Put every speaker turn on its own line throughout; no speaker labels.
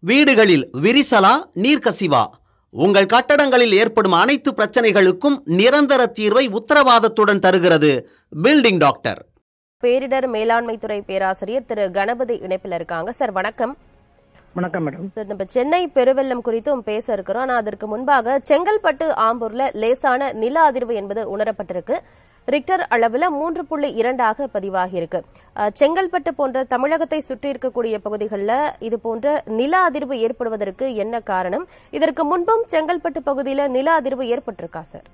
வீடுகளில் விரிசலா நீர்க்கசிவா உங்கள் கட்டடங்களில் ஏற்படும் அனைத்து பிரச்சனைகளுக்கும் நிரந்தர தீர்வை உத்தரவாதத்துடன் தருகிறது பில்டிங் டாக்டர்
பேரிடர் மேலாண்மை துறை பேராசிரியர் திரு கணபதி இணைப்பில் இருக்காங்க சார் வணக்கம்
வணக்கம் மேடம்
சார் நம்ம சென்னை பெருவெள்ளம் குறித்தும் பேச இருக்கிறோம் ஆனா அதற்கு முன்பாக செங்கல்பட்டு ஆம்பூர்ல லேசான நில அதிர்வு என்பது உணரப்பட்டிருக்கு ரிக்டர் அளவுல மூன்று புள்ளி இரண்டாக பதிவாகி இருக்கு அஹ், செங்கல்பட்டு போன்ற தமிழகத்தை சுற்றி இருக்கக்கூடிய பகுதிகளில் இது போன்ற நில அதிர்வு ஏற்படுவதற்கு என்ன காரணம் இதற்கு முன்பும் செங்கல்பட்டு பகுதியில நில அதிர்வு ஏற்பட்டிருக்கா சார்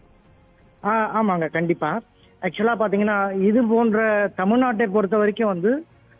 ஆ ஆமாங்க கண்டிப்பா ஆக்சுவலா பாத்தீங்கன்னா இது போன்ற தமிழ்நாட்டை பொறுத்த வரைக்கும் வந்து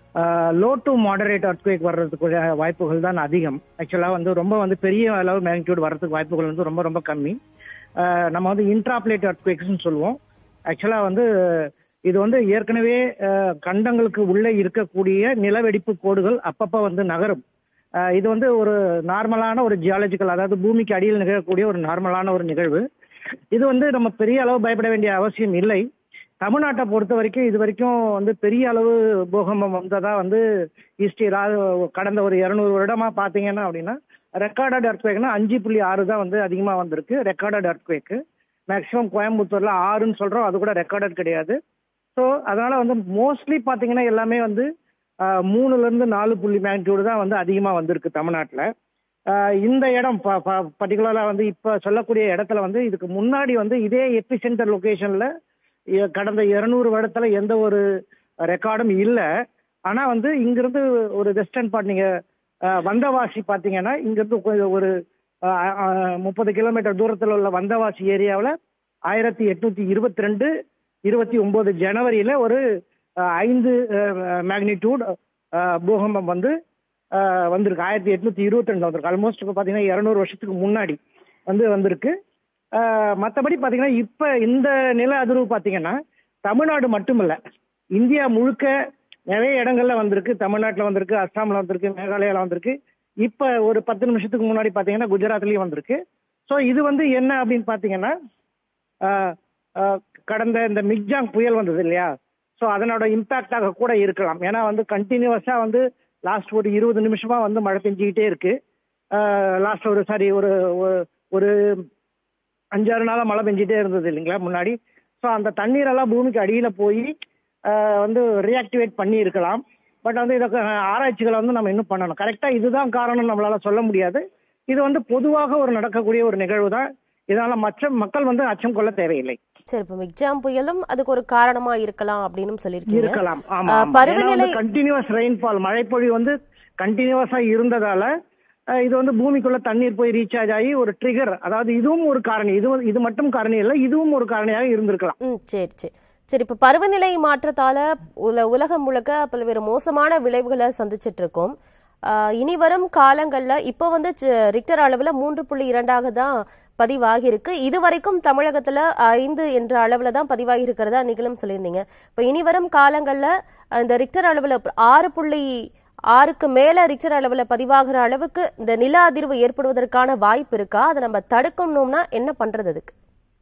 லோ டு மாடரேட் அர்த்குவேக் வர்றதுக்கு வாய்ப்புகள் தான் அதிகம் ஆக்சுவலா வந்து ரொம்ப வந்து பெரிய அளவு மேக்னிடியூட் வர்றதுக்கு வாய்ப்புகள் வந்து ரொம்ப ரொம்ப கம்மி ஆ, நம்ம வந்து இன்ட்ராப்ளேட் அர்த்குவேக்ஸ்னு சொல்லுவோம் ஆக்சுவலா வந்து இது வந்து ஏற்கனவே ஆ, கண்டங்களுக்கு உள்ளே இருக்கக்கூடிய நிலவெடிப்பு கோடுகள் அப்பப்ப வந்து நகரும் ஆ, இது வந்து ஒரு நார்மலான ஒரு ஜியாலஜிக்கல் அதாவது பூமிக்கு அடியில் நிகழக்கூடிய ஒரு நார்மலான ஒரு நிகழ்வு இது வந்து நம்ம பெரிய அளவு பயப்பட வேண்டிய அவசியம் இல்லை தமிழ்நாட்டை பொறுத்த வரைக்கும் இது வரைக்கும் வந்து பெரிய அளவு பூகம்பம் வந்ததா வந்து ஹிஸ்டரி கடந்த ஒரு இரநூறு வருடமா பாத்தீங்கன்னா அப்படின்னா ரெக்கார்டட் எர்த்குவேக்னா அஞ்சு புள்ளி ஆறு தான் வந்து அதிகமாக வந்திருக்கு ரெக்கார்டட் எர்த்குவேக்கு மேக்ஸிமம் கோயம்புத்தூர்ல ஆறுன்னு சொல்றோம் அது கூட ரெக்கார்டட் கிடையாது ஸோ அதனால வந்து மோஸ்ட்லி பாத்தீங்கன்னா எல்லாமே வந்து ஆஹ், மூணுல இருந்து நாலு புள்ளி மேக்னிடியூடு தான் வந்து அதிகமாக வந்திருக்கு தமிழ்நாட்டில் ஆஹ் இந்த இடம் பர்டிகுலராக வந்து இப்போ சொல்லக்கூடிய இடத்துல வந்து இதுக்கு முன்னாடி வந்து இதே எபி சென்டர் லொக்கேஷனில் கடந்த இருநூறு வருடத்துல எந்த ஒரு ரெக்கார்டும் இல்லை ஆனால் வந்து இங்கிருந்து ஒரு வெஸ்டர்ன் பார்ட் நீங்கள் வந்தவாசி பார்த்தீங்கன்னா இங்கிருந்து கொஞ்சம் ஒரு முப்பது கிலோமீட்டர் தூரத்தில் உள்ள வந்தவாசி ஏரியாவில் ஆயிரத்தி எட்நூத்தி இருபத்தி ரெண்டு இருபத்தி ஒன்பது ஜனவரியில் ஒரு ஆஹ், ஐந்து மேக்னிடியூட் பூகம்பம் வந்து ஆஹ் வந்திருக்கு ஆயிரத்தி எட்நூத்தி இருபத்தி ரெண்டு வந்திருக்கு ஆல்மோஸ்ட் இப்போ பார்த்தீங்கன்னா இரநூறு வருஷத்துக்கு முன்னாடி வந்து வந்திருக்கு மற்றபடி பார்த்தீங்கன்னா இப்போ இந்த நில அதிர்வு பார்த்தீங்கன்னா தமிழ்நாடு மட்டுமில்ல இந்தியா முழுக்க நிறைய இடங்கள்ல வந்திருக்கு தமிழ்நாட்டில் வந்திருக்கு அஸ்ஸாமில் வந்திருக்கு மேகாலயாவில் வந்திருக்கு இப்போ ஒரு பத்து நிமிஷத்துக்கு முன்னாடி பார்த்தீங்கன்னா குஜராத்லேயும் வந்திருக்கு ஸோ இது வந்து என்ன அப்படின்னு பார்த்தீங்கன்னா ஆஹ், ஆஹ், கடந்த இந்த மிக்ஜாங் புயல் வந்தது இல்லையா ஸோ அதனோட இம்பேக்டாக கூட இருக்கலாம் ஏன்னா வந்து கண்டினியூஸாக வந்து லாஸ்ட் ஒரு இருபது நிமிஷமா வந்து மழை பெஞ்சிக்கிட்டே இருக்கு லாஸ்ட் ஒரு சாரி ஒரு ஒரு- ஒரு அஞ்சாறு நாளா மழை பெஞ்சிட்டே இருந்தது இல்லைங்களா முன்னாடி ஸோ அந்த தண்ணீரெல்லாம் பூமிக்கு அடியில் போய் வந்து ரியாக்டிவேட் பண்ணி இருக்கலாம் பட் வந்து இதை ஆராய்ச்சிகளை வந்து நம்ம இன்னும் பண்ணணும் கரெக்டாக இதுதான் காரணம் நம்மளால சொல்ல முடியாது இது வந்து பொதுவாக ஒரு நடக்கக்கூடிய ஒரு நிகழ்வு தான் இதனால மற்ற மக்கள் வந்து அச்சம் கொள்ள தேவையில்லை
சரி இப்ப மிக்ஜாம் புயலும் அதுக்கு ஒரு காரணமா இருக்கலாம் அப்படின்னு சொல்லியிருக்கீங்க
இருக்கலாம் ஆமா
ஆ, பருவநிலை
கண்டினியூஸ் ரெயின்ஃபால் மழைப்பொழிவு வந்து கண்டினியூஸா இருந்ததால அஹ், இது வந்து பூமிக்குள்ள தண்ணீர் போய் ரீசார்ஜ் ஆகி ஒரு ட்ரிகர் அதாவது இதுவும் ஒரு காரணி இது இது மட்டும் காரணி இல்லை இதுவும் ஒரு காரணியாக இருந்திருக்கலாம்
ம் சரி சரி சரி இப்ப பருவநிலை மாற்றத்தால உல உலகம் முழுக்க பல்வேறு மோசமான விளைவுகளை சந்திச்சிட்டு இருக்கோம் ஆஹ் இனி வரும் காலங்கள்ல இப்போ வந்து சி- ரிக்டர் அளவுல மூன்று புள்ளி இரண்டாக தான் பதிவாகி இருக்கு இது வரைக்கும் தமிழகத்துல ஐந்து என்ற அளவுல தான் பதிவாகி இருக்கிறதா நீங்களும் சொல்லியிருந்தீங்க இப்ப இனி வரும் காலங்கள்ல இந்த ரிக்டர் அளவுல ஆறு புள்ளி ஆறுக்கு மேல ரிக்டர் அளவுல பதிவாகிற அளவுக்கு இந்த நில அதிர்வு ஏற்படுவதற்கான வாய்ப்பு இருக்கா அதை நம்ம தடுக்கணும்னா என்ன பண்றது அதுக்கு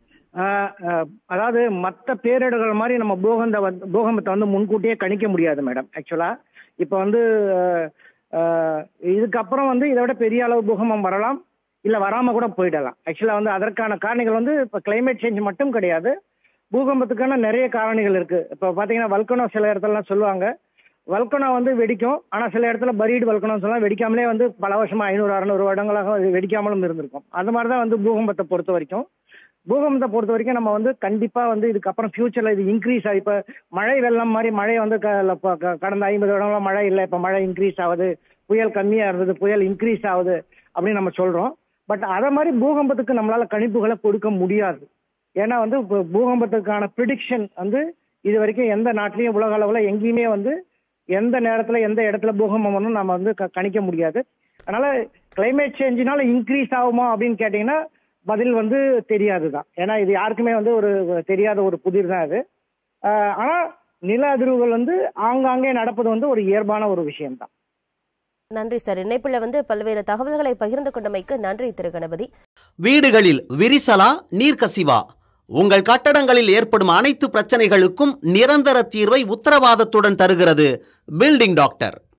அஹ், அஹ், அதாவது மற்ற பேரிடர்கள் மாதிரி நம்ம பூகந்த வந்து பூகம்பத்தை வந்து முன்கூட்டியே கணிக்க முடியாது மேடம் ஆக்சுவலா இப்போ வந்து அஹ், அஹ், இதுக்கப்புறம் வந்து இதை விட பெரிய அளவு பூகம்பம் வரலாம் இல்ல வராம கூட போயிடலாம் ஆக்சுவலா வந்து அதற்கான காரணிகள் வந்து இப்போ கிளைமேட் சேஞ்ச் மட்டும் கிடையாது பூகம்பத்துக்கான நிறைய காரணிகள் இருக்கு இப்போ பாத்தீங்கன்னா வல்கனோ சில இடத்துலலாம் சொல்லுவாங்க வல்கனோ வந்து வெடிக்கும் ஆனா சில இடத்துல பரீடு வல்கனோ சொல்லலாம் வெடிக்காமலே வந்து பல வருஷமா ஐநூறு அறநூறு வருடங்களாக அது வெடிக்காமலும் இருந்திருக்கும் அந்த மாதிரி தான் வந்து பூகம்பத்தை பொறுத்த வரைக்கும் பூகம்பத்தை பொறுத்த வரைக்கும் நம்ம வந்து கண்டிப்பா வந்து இதுக்கப்புறம் ஃபியூச்சர்ல இது இன்க்ரீஸ் ஆகி இப்ப மழை வெள்ளம் மாதிரி மழை வந்து க- ல- க- கடந்த ஐம்பது வருடங்களா மழை இல்லை இப்ப மழை இன்க்ரீஸ் ஆகுது புயல் கம்மியா இருந்தது புயல் இன்க்ரீஸ் ஆகுது அப்படின்னு நம்ம சொல்றோம் பட் அதை மாதிரி பூகம்பத்துக்கு நம்மளால கணிப்புகளை கொடுக்க முடியாது ஏன்னா வந்து இப்போ பூகம்பத்துக்கான ப்ரிடிக்ஷன் வந்து இது வரைக்கும் எந்த நாட்டிலையும் உலக அளவில் எங்கேயுமே வந்து எந்த நேரத்துல எந்த இடத்துல பூகம்பம் வரணும் நம்ம வந்து க- கணிக்க முடியாது அதனால கிளைமேட் சேஞ்சினால இன்க்ரீஸ் ஆகுமா அப்படின்னு கேட்டீங்கன்னா பதில் வந்து தெரியாது தான் ஏன்னா இது யாருக்குமே வந்து ஒரு தெரியாத ஒரு புதிர் தான் அது ஆஹ் ஆனா நில அதிர்வுகள் வந்து ஆங்காங்கே நடப்பது வந்து ஒரு இயல்பான ஒரு விஷயம் தான்
நன்றி சார் இணைப்புல வந்து பல்வேறு தகவல்களை பகிர்ந்து கொண்டமைக்கு நன்றி திரு கணபதி
வீடுகளில் விரிசலா நீர்க்கசிவா உங்கள் கட்டடங்களில் ஏற்படும் அனைத்து பிரச்சனைகளுக்கும் நிரந்தர தீர்வை உத்தரவாதத்துடன் தருகிறது பில்டிங் டாக்டர்